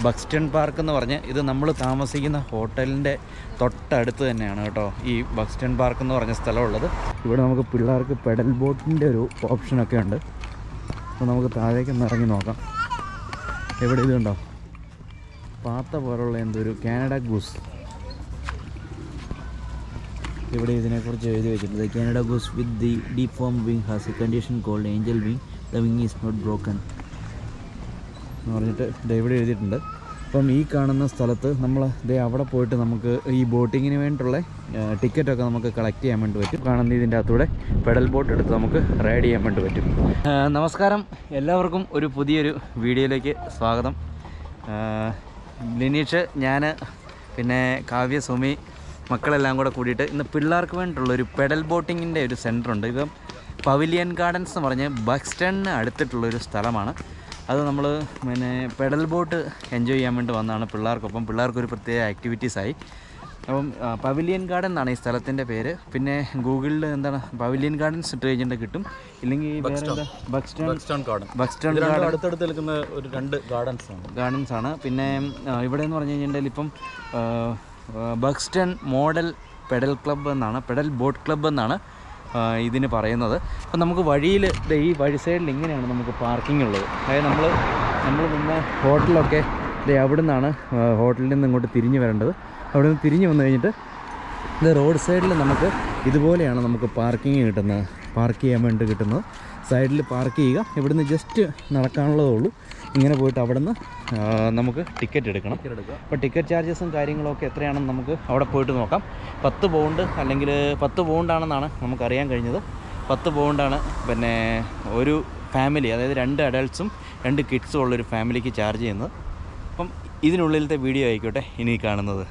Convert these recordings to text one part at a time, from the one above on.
ബക്സ്റ്റൺ park എന്ന് പറഞ്ഞ് ഇത് നമ്മൾ താമസിക്കുന്ന ഹോട്ടലിൻ്റെ തൊട്ടടുത്ത് തന്നെയാണ് കേട്ടോ ഈ ബക്സ്റ്റൺ പാർക്ക് എന്ന് പറഞ്ഞ സ്ഥലമുള്ളത് ഇവിടെ നമുക്ക് പിള്ളേർക്ക് പെഡൽ ബോട്ടിൻ്റെ ഒരു ഓപ്ഷനൊക്കെ ഉണ്ട് അപ്പോൾ നമുക്ക് താഴേക്ക് ഒന്ന് ഇറങ്ങി നോക്കാം എവിടെ ഇതുണ്ടോ പാത്ത പോലുള്ള എന്തോ ഒരു കാനഡ ഗൂസ് ഇവിടെ ഇതിനെക്കുറിച്ച് എഴുതി വെച്ചിട്ടുണ്ട് Canada goose with the deformed wing has a condition called angel wing the wing is not broken എന്ന് പറഞ്ഞിട്ട് ദേ ഇവിടെ എഴുതിയിട്ടുണ്ട് അപ്പം ഈ കാണുന്ന സ്ഥലത്ത് നമ്മൾ ദേ അവിടെ പോയിട്ട് നമുക്ക് ഈ ബോട്ടിങ്ങിന് വേണ്ടിയിട്ടുള്ള ടിക്കറ്റൊക്കെ നമുക്ക് കളക്ട് ചെയ്യാൻ വേണ്ടി പറ്റും കാണുന്ന ഇതിൻ്റെ അകത്തൂടെ പെഡൽ ബോട്ട് എടുത്ത് നമുക്ക് റൈഡ് ചെയ്യാൻ വേണ്ടി പറ്റും ആ, നമസ്കാരം എല്ലാവർക്കും ഒരു പുതിയൊരു വീഡിയോയിലേക്ക് സ്വാഗതം ആ, ലിനീഷ് ഞാൻ പിന്നെ കാവ്യ സുമി മക്കളെല്ലാം കൂടെ കൂടിയിട്ട് ഇന്ന് പിള്ളേർക്ക് വേണ്ടിയിട്ടുള്ള ഒരു പെഡൽ ബോട്ടിങ്ങിൻ്റെ ഒരു സെൻറ്റർ ഉണ്ട് ഇപ്പം പവിലിയൻ ഗാർഡൻസ് എന്ന് പറഞ്ഞ് ബക്സ്റ്റണിന് അടുത്തിട്ടുള്ളൊരു സ്ഥലമാണ് അത് നമ്മൾ പിന്നെ പെഡൽ ബോട്ട് എൻജോയ് ചെയ്യാൻ വേണ്ടി വന്നതാണ് പിള്ളേർക്കൊപ്പം പിള്ളേർക്കൊരു പ്രത്യേക ആക്ടിവിറ്റീസായി അപ്പം ആ, പവിലിയൻ ഗാർഡൻ എന്നാണ് ഈ സ്ഥലത്തിൻ്റെ പേര് പിന്നെ ഗൂഗിളിൽ എന്താണ് പവിലിയൻ ഗാർഡൻസ് ഇട്ട് കഴിഞ്ഞിട്ട് കിട്ടും ഇല്ലെങ്കിൽ വേറെ എന്താ ബക്സ്റ്റൺ ബക്സ്റ്റൺ ഗാർഡൻ ബക്സ്റ്റൺ ഇത് രണ്ടും ഗാർഡൻ അടുത്തടുത്ത് നിൽക്കുന്ന ഒരു രണ്ട് ഗാർഡൻസ് ആണ് ഗാർഡൻസ് ആണ് പിന്നെ ആ, ഇവിടെ എന്ന് പറഞ്ഞു കഴിഞ്ഞിട്ടുണ്ടെങ്കിൽ ഇപ്പം ആ, ആ, ബക്സ്റ്റൺ മോഡൽ പെഡൽ ക്ലബ്ബ് എന്നാണ് പെഡൽ ബോട്ട് ക്ലബ്ബ് എന്നാണ് ആ, ഇതിന് പറയുന്നത് അപ്പം നമുക്ക് വഴിയിൽ ദേ ഈ വഴി സൈഡിൽ ഇങ്ങനെയാണ് നമുക്ക് പാർക്കിംഗ് ഉള്ളത് അതായത് നമ്മൾ നമ്മൾ നിന്ന ഹോട്ടലൊക്കെ ദേ അവിടെ നിന്നാണ് ഹോട്ടലിൽ നിന്ന് ഇങ്ങോട്ട് തിരിഞ്ഞ് വരേണ്ടത് അവിടെ നിന്ന് തിരിഞ്ഞ് വന്നു കഴിഞ്ഞിട്ട് ഇത് റോഡ് സൈഡിൽ നമുക്ക് ഇതുപോലെയാണ് നമുക്ക് പാർക്കിംഗ് കിട്ടുന്നത് പാർക്ക് ചെയ്യാൻ വേണ്ടി കിട്ടുന്നത് സൈഡിൽ പാർക്ക് ചെയ്യുക ഇവിടുന്ന് ജസ്റ്റ് നടക്കാനുള്ളതേ ഉള്ളൂ ഇങ്ങനെ പോയിട്ട് അവിടെ നിന്ന് നമുക്ക് ടിക്കറ്റ് എടുക്കണം അപ്പോൾ ടിക്കറ്റ് ചാർജസും കാര്യങ്ങളൊക്കെ എത്രയാണെന്ന് നമുക്ക് അവിടെ പോയിട്ട് നോക്കാം പത്ത് പൗണ്ട് അല്ലെങ്കിൽ പത്ത് പൗണ്ടാണെന്നാണ് നമുക്കറിയാൻ കഴിഞ്ഞത് പത്ത് പൗണ്ടാണ് പിന്നെ ഒരു ഫാമിലി അതായത് രണ്ട് അഡൾട്ട്സും രണ്ട് കിഡ്സും ഉള്ളൊരു ഫാമിലിക്ക് ചാർജ് ചെയ്യുന്നത് അപ്പം ഇതിനുള്ളിലത്തെ വീഡിയോ ആയിക്കോട്ടെ ഇനി കാണുന്നത്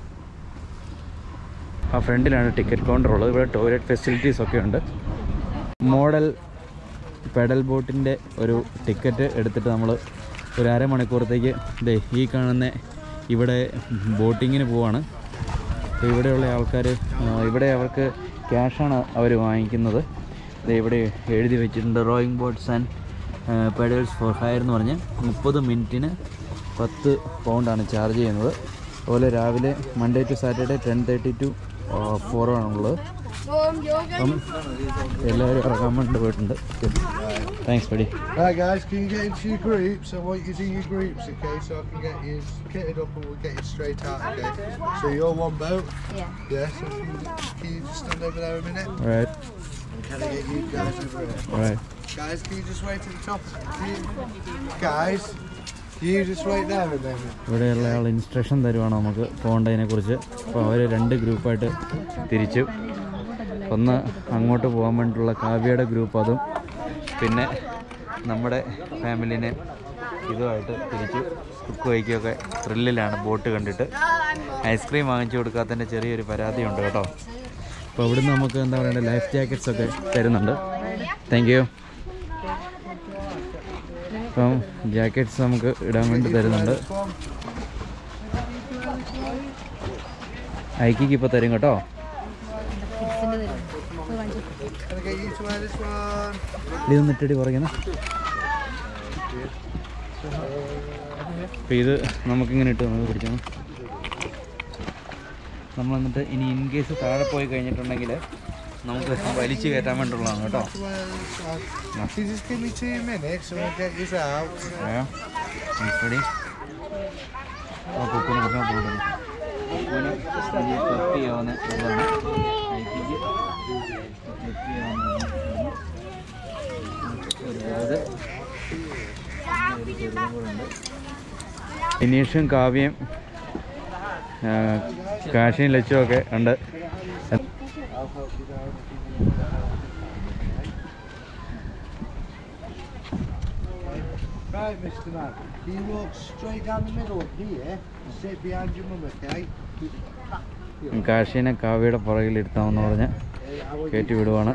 ആ ഫ്രണ്ടിലാണ് ടിക്കറ്റ് കൗണ്ടർ ഉള്ളത് ഇവിടെ ടോയ്ലറ്റ് ഫെസിലിറ്റീസ് ഒക്കെ ഉണ്ട് മോഡൽ പെഡൽ ബോട്ടിൻ്റെ ഒരു ടിക്കറ്റ് എടുത്തിട്ട് നമ്മൾ ഒരു അരമണിക്കൂറത്തേക്ക് ദേ ഈ കാണുന്ന ഇവിടെ ബോട്ടിങ്ങിന് പോവാണ് അപ്പോൾ ഇവിടെയുള്ള ആൾക്കാർ ഇവിടെ അവർക്ക് ക്യാഷാണ് അവർ വാങ്ങിക്കുന്നത് ദേ ഇവിടെ എഴുതി വെച്ചിട്ടുണ്ട് rowing boats and pedals for hire എന്ന് പറഞ്ഞ് മുപ്പത് മിനിറ്റിന് പത്ത് പൗണ്ടാണ് ചാർജ് ചെയ്യുന്നത് അതുപോലെ രാവിലെ Monday to Saturday ten thirty to four ആണുള്ളത് അപ്പം എല്ലാവരും ഇറങ്ങാൻ വേണ്ടി പോയിട്ടുണ്ട് താങ്ക്സ് പടി Right guys, can you get into your groups? I want you in your groups, okay, so I can get you kitted up and we'll get you straight out, okay? So you're one boat? Yeah. Yeah, so can you, can you just stand over there a minute? Alright, Can I get you guys over here? alright. Guys, can you just wait to the top? Can you, guys, you just wait there a minute. ഇവിടെയുള്ള ആൾ instruction തരുവാണ് നമുക്ക് പോകേണ്ടതിനെ കുറിച്ച് അപ്പോൾ അവർ രണ്ട് ഗ്രൂപ്പായിട്ട് തിരിച്ചു ഒന്ന് അങ്ങോട്ട് പോകാൻ വേണ്ടിയിട്ടുള്ള കാവ്യയുടെ ഗ്രൂപ്പ് അതും പിന്നെ നമ്മുടെ ഫാമിലിനെ ഇതുമായിട്ട് തിരിച്ചു കുക്ക് വയ്ക്കുകയൊക്കെ ത്രില്ലിലാണ് ബോട്ട് കണ്ടിട്ട് ഐസ്ക്രീം വാങ്ങിച്ചു കൊടുക്കാത്തതിൻ്റെ ചെറിയൊരു പരാതിയുണ്ട് കേട്ടോ അപ്പോൾ ഇവിടുന്ന് നമുക്ക് എന്താ പറയുക ലൈഫ് ജാക്കറ്റ്സ് ഒക്കെ തരുന്നുണ്ട് താങ്ക് യു അപ്പം ജാക്കറ്റ്സ് നമുക്ക് ഇടാൻ വേണ്ടി തരുന്നുണ്ട് ഐക്കിക്ക് ഇപ്പോൾ തരും കേട്ടോ Can I get you to wear this one? ഇതൊന്ന് ഇട്ടിട്ട് പറയുന്ന അപ്പോൾ ഇത് നമുക്കിങ്ങനെ ഇട്ട് നമുക്ക് പിടിക്കണം നമ്മൾ എന്നിട്ട് ഇനി ഇൻ കേസ് താഴെ പോയി കഴിഞ്ഞിട്ടുണ്ടെങ്കിൽ നമുക്ക് വലിച്ചു കയറ്റാൻ വേണ്ടിയുള്ളതാണ് കേട്ടോ Wear this one. Can you just give me two minutes and we'll get you out? Ready ആ കുക്കിനെ കുറിച്ച് പോകുന്നത് കുക്കിന് ക്ലിപ്പ് ചെയ്യാവുന്ന ഇതാണ് ഐക്കിക്ക് ക്ലിപ്പ് ചെയ്യാവുന്ന ഒരു ഇനീഷും കാവ്യം ആ, കാശിയും ലച്ചും ഒക്കെ ഉണ്ട് Right, Mr. Man. Can you walk straight down the middle here and sit behind your mum, okay? കാശീനെ കാവ്യയുടെ പുറകിലിരുത്താമെന്ന് പറഞ്ഞ് കയറ്റി വിടുവാണ്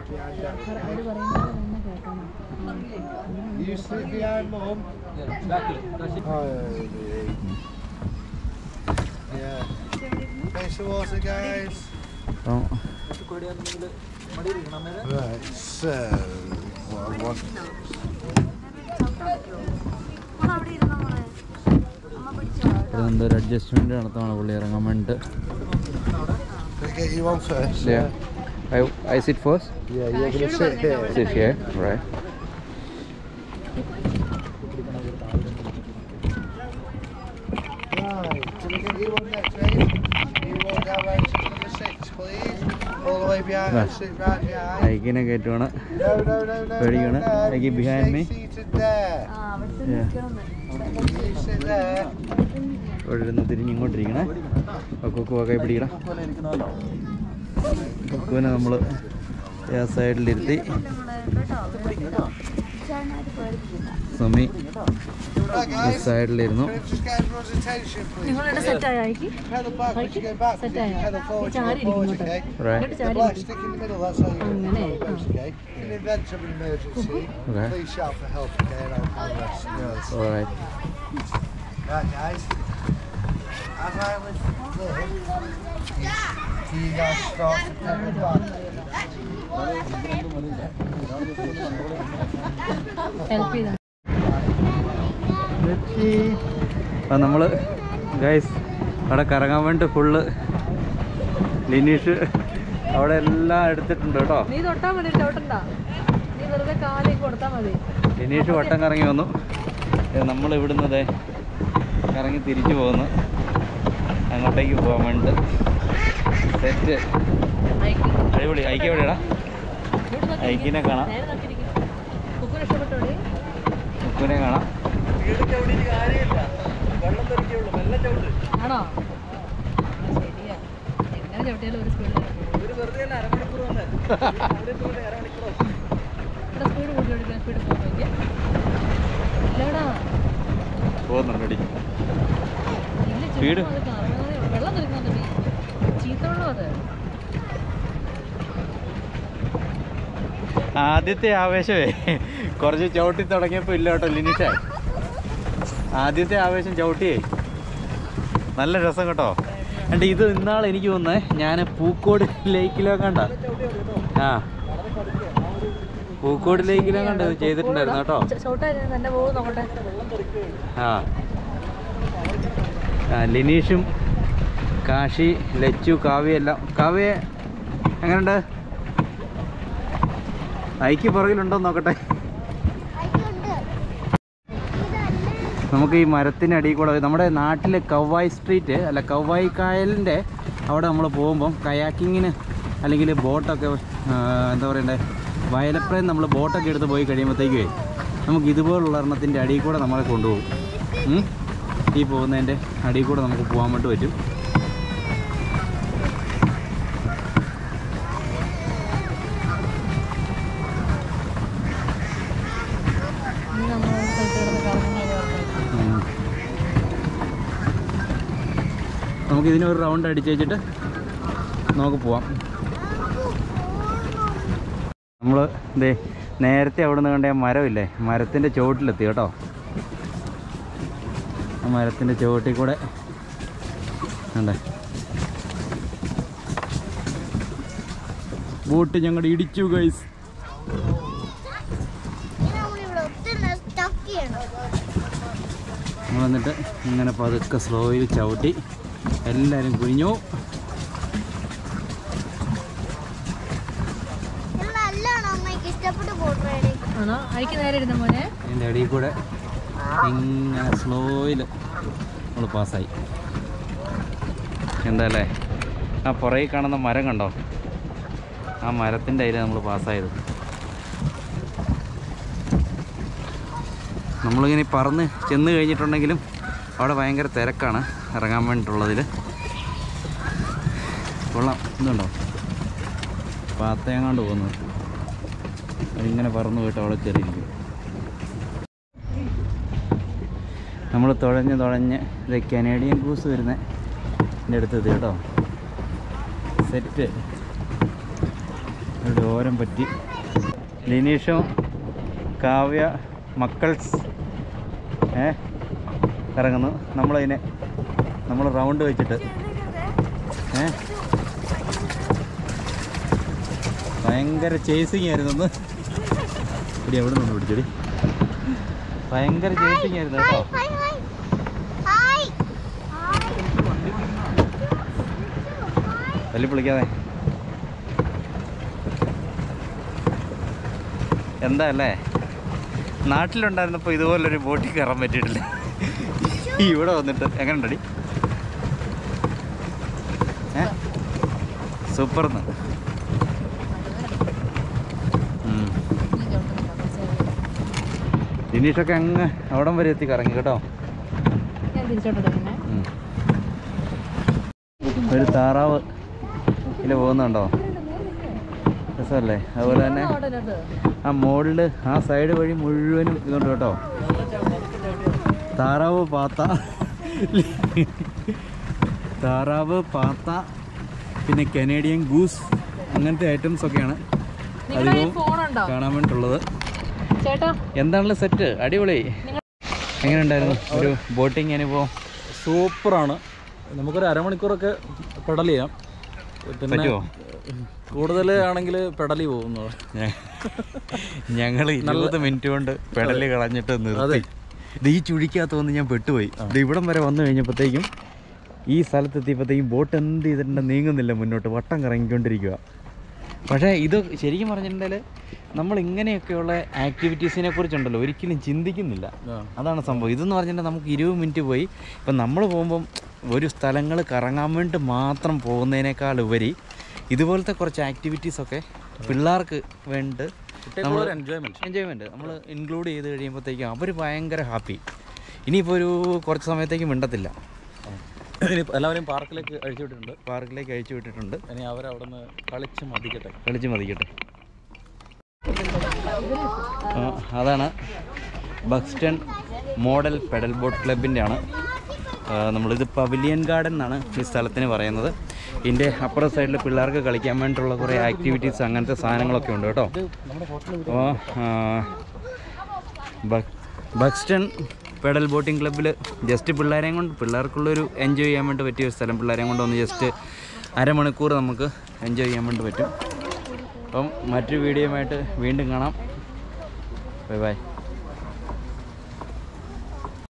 You sit behind mum. Oh, yeah. Face the water, guys. അപ്പം Right, so what I want. അവിടെ ഇരുന്ന മോളെ അമ്മ പിടിച്ചോ ഇവിടെ എന്തോ ഒരു അഡ്ജസ്റ്റ്മെൻറ്റ് നടത്താണ് പുള്ളി ഇറങ്ങാൻ വേണ്ടിയിട്ട് Can I get you on first? I I sit first Yeah, you're going to sit here. Sit here, right. Right, can I get you on next, mate? You walk down round to number six, please. All the way behind, Right. sit right behind. ഐക്കിനെ കയറ്റുവാണ് No, no, no, no. Where are you no, gonna- no. like it You behind stay me? seated there. Yeah. You sit there. ഇവിടെ ഇരുന്ന് തിരിഞ്ഞ് ഇങ്ങോട്ടിരിക്കണേ കൊക്കു ഒക്കെ പിടിക്കണം കൊക്കുവിനെ നമ്മൾ ആ സൈഡിലിരുത്തി സുമി Right, ഈ guys. സൈഡിലിരുന്നു Can I just get everyone's attention, please? നിങ്ങളുടെ സെറ്റ് ആയി Pedal backwards, you go backwards. If you pedal forward, you go forward, okay? Right. The black stick in the middle, that's how you അങ്ങനെ, go first, okay? In the event of an emergency, Okay. please shout for help, okay? And I'll call the rest. Yes. Alright. Right, guys. As I was there, you, you guys start to pedal back. Help ചെയ്താൽ അപ്പം നമ്മൾ guys അവിടെ കറങ്ങാൻ വേണ്ടി full Lineesh അവിടെ എല്ലാം എടുത്തിട്ടുണ്ട് കേട്ടോ നീ തൊട്ടാ മതി ചവിട്ടണ്ട നീ വെറുതെ കാലേക്ക് കൊടുത്താൽ മതി ലിനീഷ് വട്ടം കറങ്ങി വന്നു നമ്മൾ ഇവിടുന്ന് ദേ കറങ്ങി തിരിച്ചു പോകുന്നു അങ്ങോട്ടേക്ക് പോകാൻ വേണ്ടി സെറ്റ് അയക്ക്. അടിപൊളി ഐക്യ എവിടെയാടാ ഇങ്ങോട്ട് നോക്കി ഐക്കിനെ കാണാം നേരെ നോക്കിയിരിക്കും കുക്കു രക്ഷപ്പെട്ടോടി ഉക്കുനെ കാണാം ആണോ ശരിയാ എങ്ങനെ ചവിട്ടിയാലും ഒരു സ്പീഡിൽ ഇവിടെ സ്പീഡ് കൂട്ടി ഓടിക്കാൻ സ്പീഡ് പോകാൻ നോക്കിയാ ഇല്ലടാ പോകുന്നുണ്ടടി ഇല്ല Speed? ചുമ്മാ അത് കറങ്ങാതെ ഉള്ളൂ. വെള്ളം തെറിക്കുന്നുണ്ട് നീ ചീത്ത വെള്ളം അത് ആദ്യത്തെ ആവേശമേ കുറച്ച് ചവിട്ടി തുടങ്ങിയപ്പോൾ ഇല്ല കേട്ടോ ലിനിഷേ ആദ്യത്തെ ആവേശം ചവിട്ടിയേ നല്ല രസം കേട്ടോ എന്നിട്ട് ഇത് ഇന്നാൾ എനിക്ക് തോന്നുന്നേ ഞാൻ പൂക്കോട് ലേക്കിലോ കണ്ട ആ പൂക്കോട് ലേക്കിലോ കണ്ട ഇത് ചെയ്തിട്ടുണ്ടായിരുന്നു കേട്ടോ ചവിട്ടായിരുന്നു എന്നെ പോകും നോക്കട്ടെ ആ ആ ലിനീഷും കാശി ലച്ചു കാവ്യ എല്ലാം കാവ്യ എങ്ങനെയുണ്ട് ഐക്ക് പുറകിലുണ്ടോ നോക്കട്ടെ നമുക്ക് ഈ മരത്തിനടിയിൽ കൂടെ നമ്മുടെ നാട്ടിലെ കവ്വായി സ്ട്രീറ്റ് അല്ല കവ്വായി കായലിൻ്റെ അവിടെ നമ്മൾ പോകുമ്പം കയാക്കിങ്ങിന് അല്ലെങ്കിൽ ബോട്ടൊക്കെ ആ, എന്താ പറയണ്ടേ വയലപ്പുറം നമ്മൾ ബോട്ടൊക്കെ എടുത്ത് പോയി കഴിയുമ്പോഴത്തേക്കേ നമുക്ക് ഇതുപോലുള്ള എണ്ണത്തിൻ്റെ അടിയിൽ കൂടെ നമ്മളെ കൊണ്ടുപോകും ഉം? ഈ പോകുന്നതിൻ്റെ അടിയിൽ കൂടെ നമുക്ക് പോകാൻ വേണ്ടി പറ്റും ഇനി നമ്മൾ സ്ഥലത്ത് കിടന്ന് കറങ്ങുന്നത് പറഞ്ഞു ഉം. നമുക്ക് ഇതിന് ഒരു റൗണ്ട് അടിച്ച് വെച്ചിട്ട് നമുക്ക് പോവാം നമ്മൾ ദേ നേരത്തെ അവിടെ നിന്ന് കണ്ട ആ മരമില്ലേ മരത്തിൻ്റെ ചുവട്ടിലെത്തി കേട്ടോ ആ മരത്തിൻ്റെ ചുവട്ടിൽ കൂടെ കണ്ടേ ബോട്ട് ഞങ്ങൾ ഇടിച്ചു ഗൈസ് നമ്മളിവിടെ ഒത്തിരി സ്റ്റക്ക് ചെയ്യണം നമ്മൾ എന്നിട്ട് ഇങ്ങനെ പതുക്കെ സ്ലോയിൽ ചവിട്ടി എല്ലാവരും കുഴിഞ്ഞു ഇത് നല്ലതാണോ അമ്മയ്ക്ക് ഇഷ്ടപ്പെട്ട് ബോട്ട് റൈഡിങ് ആണോ അയക്ക് നേരെ ഇരുന്ന മോനെ ഇതിൻ്റെ അടിയിൽ കൂടെ ഇങ്ങനെ സ്ലോയിൽ നമ്മൾ പാസ്സായി എന്താ അല്ലേ ആ പുറകിൽ കാണുന്ന മരം കണ്ടോ ആ മരത്തിൻ്റെ അതിൽ നമ്മൾ പാസ്സായത് നമ്മളിങ്ങനെ പറന്ന് ചെന്ന് കഴിഞ്ഞിട്ടുണ്ടെങ്കിലും അവിടെ ഭയങ്കര തിരക്കാണ് ഇറങ്ങാൻ വേണ്ടിയിട്ടുള്ളതിൽ കൊള്ളാം ഇതുണ്ടോ പാത്തയങ്ങാണ്ട് പോകുന്നത് അതിങ്ങനെ പറന്ന് പോയിട്ട് അവിടെ കയറിയിരിക്കും നമ്മൾ തുഴഞ്ഞ് തുഴഞ്ഞ് ഇത് കനേഡിയൻ ക്രൂസ് വരുന്ന എൻ്റെ അടുത്ത് കേട്ടോ സെറ്റ് ഇവിടെ ഓരം പറ്റി ലിനീഷും കാവ്യ മക്കൾസ് ഏ ഇറങ്ങുന്നു നമ്മളതിനെ നമ്മൾ റൗണ്ട് വെച്ചിട്ട് ഏ ഭയങ്കര ചേസിങ് ആയിരുന്നു ഒന്ന് ഇടി എവിടെ നിന്ന് പിടിച്ചടി ഭയങ്കര ചേസിങ് ആയിരുന്നു കേട്ടോ ഹായ് ഹായ് ഹായ് തല്ലി പൊളിക്കാതെ എന്താ അല്ലേ നാട്ടിലുണ്ടായിരുന്നപ്പോൾ ഇതുപോലൊരു ബോട്ടിൽ കയറാൻ പറ്റിയിട്ടില്ല ഇവിടെ വന്നിട്ട് എങ്ങനെ ഉണ്ടടി ഏ സൂപ്പർന്ന് ഉം. ദിനീഷൊക്കെ അങ്ങ് അവിടം വരെ എത്തി കറങ്ങി കേട്ടോ ഞാൻ തിരിച്ചോട്ടെടുക്കുന്നേ ഉം. ഒരു താറാവ് ഇതിൽ പോകുന്നുണ്ടോ രസമല്ലേ അതുപോലെ തന്നെ ആ മുകളിൽ ആ സൈഡ് വഴി മുഴുവനും ഇതുണ്ട് കേട്ടോ താറാവ് പാത്ത താറാവ് പാത്ത പിന്നെ കനേഡിയൻ ഗൂസ് അങ്ങനത്തെ ഐറ്റംസ് ഒക്കെയാണ് നിങ്ങളുടെ അധികവും ഫോണുണ്ടോ കാണാൻ വേണ്ടിയിട്ടുള്ളത് ചേട്ടാ എന്താണല്ലോ സെറ്റ് അടിപൊളി എങ്ങനെ ഉണ്ടായിരുന്നു ഒരു ബോട്ടിങ് അനുഭവം സൂപ്പറാണ് നമുക്കൊരു അരമണിക്കൂറൊക്കെ പെഡൽ ചെയ്യാം പിന്നെ പറ്റുമോ കൂടുതൽ ആണെങ്കിൽ പെഡലി പോകുന്നു ഞങ്ങൾ ഇരുപത് മിനിറ്റ് കൊണ്ട് പെടല് കളഞ്ഞിട്ട് നിർത്തി ഇത് ഈ ചുഴിക്കകത്ത് വന്ന് ഞാൻ പെട്ടുപോയി ഇത് ഇവിടം വരെ വന്നു കഴിഞ്ഞപ്പോഴത്തേക്കും ഈ സ്ഥലത്തെത്തിയപ്പോഴത്തേക്കും ബോട്ട് എന്ത് ചെയ്തിട്ടുണ്ട് നീങ്ങുന്നില്ല മുന്നോട്ട് വട്ടം കറങ്ങിക്കൊണ്ടിരിക്കുക പക്ഷേ ഇത് ശരിക്കും പറഞ്ഞിട്ടുണ്ടെങ്കിൽ നമ്മൾ ഇങ്ങനെയൊക്കെയുള്ള ആക്ടിവിറ്റീസിനെ കുറിച്ചുണ്ടല്ലോ ഒരിക്കലും ചിന്തിക്കുന്നില്ല അതാണ് സംഭവം ഇതെന്ന് പറഞ്ഞിട്ടുണ്ടെങ്കിൽ നമുക്ക് ഇരുപത് മിനിറ്റ് പോയി ഇപ്പം നമ്മൾ പോകുമ്പം ഒരു സ്ഥലങ്ങൾ കറങ്ങാൻ വേണ്ടി മാത്രം പോകുന്നതിനേക്കാൾ ഉപരി ഇതുപോലത്തെ കുറച്ച് ആക്ടിവിറ്റീസൊക്കെ പിള്ളേർക്ക് വേണ്ടി നമ്മൾ എൻജോയ്മെന്റ് എൻജോയ്മെൻറ്റ് നമ്മൾ ഇൻക്ലൂഡ് ചെയ്ത് കഴിയുമ്പോഴത്തേക്കും അവർ ഭയങ്കര ഹാപ്പി ഇനിയിപ്പോൾ ഒരു കുറച്ച് സമയത്തേക്ക് മിണ്ടത്തില്ല ഇനി എല്ലാവരെയും പാർക്കിലേക്ക് അഴിച്ചു വിട്ടിട്ടുണ്ട് പാർക്കിലേക്ക് അഴിച്ചു വിട്ടിട്ടുണ്ട് ഇനി അവരവിടെ നിന്ന് കളിച്ച് മതിക്കട്ടെ കളിച്ച് മതിക്കട്ടെ ആ, അതാണ് ബക്സ്റ്റൺ മോഡൽ പെഡൽ ബോട്ട് ക്ലബിൻ്റെ ആണ് ആ, നമ്മളിത് പവിലിയൻ ഗാർഡൻ എന്നാണ് ഈ സ്ഥലത്തിന് പറയുന്നത് ഇതിൻ്റെ അപ്പുറ സൈഡിൽ പിള്ളേർക്ക് കളിക്കാൻ വേണ്ടിയിട്ടുള്ള കുറേ ആക്ടിവിറ്റീസ് അങ്ങനത്തെ സാധനങ്ങളൊക്കെ ഉണ്ട് കേട്ടോ അപ്പോൾ ബക്സ്റ്റൺ പെഡൽ ബോട്ടിംഗ് ക്ലബ്ബിൽ ജസ്റ്റ് പിള്ളേരെയും കൊണ്ട് പിള്ളേർക്കുള്ളൊരു എൻജോയ് ചെയ്യാൻ വേണ്ടി പറ്റിയ ഒരു സ്ഥലം പിള്ളേരെയും കൊണ്ട് ഒന്ന് ജസ്റ്റ് അരമണിക്കൂർ നമുക്ക് എൻജോയ് ചെയ്യാൻ വേണ്ടി പറ്റും അപ്പം മറ്റൊരു വീഡിയോയുമായിട്ട് വീണ്ടും കാണാം ബൈ ബൈ